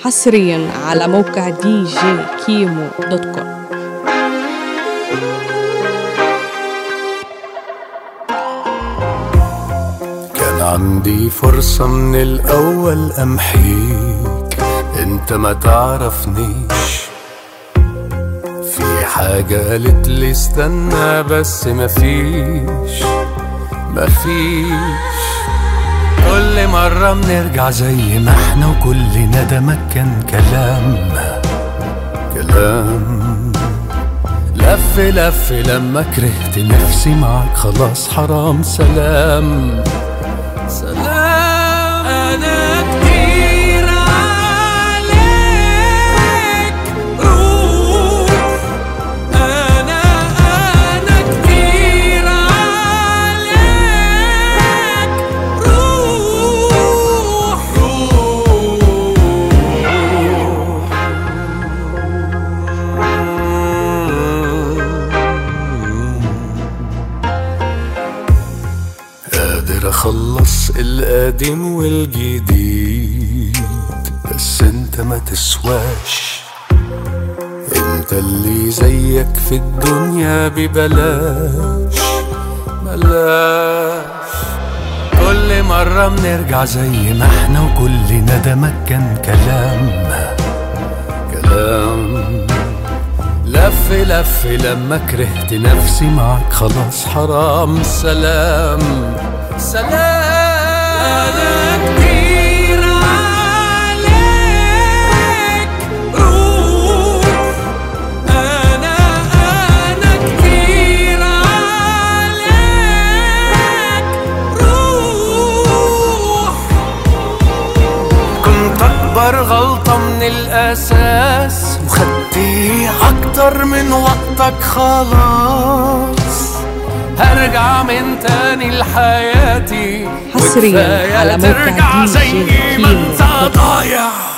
حصريا على موقع دي جي كيمو دوت كوم كان عندي فرصة من الأول أمحيك أنت ما تعرفنيش في حاجة قالت لي استنى بس مفيش مفيش كل مرة بنرجع زي ما احنا وكل ندمك كان كلام كلام لف لف لما كرهت نفسي معك خلاص حرام سلام سلام انا كتير عليك روح انا انا كتير عليك روح قادر اخلص القديم والجديد بس انت ما تسواش انت اللي زيك في الدنيا ببلاش بلاش كل مرة بنرجع زي ما احنا وكل ندمك كان كلام كلام لف لف لما كرهت نفسي معك خلاص حرام سلام سلام انا كتير عليك روح انا انا كتير عليك روح كنت اكبر غلطة من الاساس وخدتي اكتر من وقتك خلاص هرجع من تاني لحياتي حصرياً وكفاية على موقع ترجع دي جي زي ما كيمو انت ضايع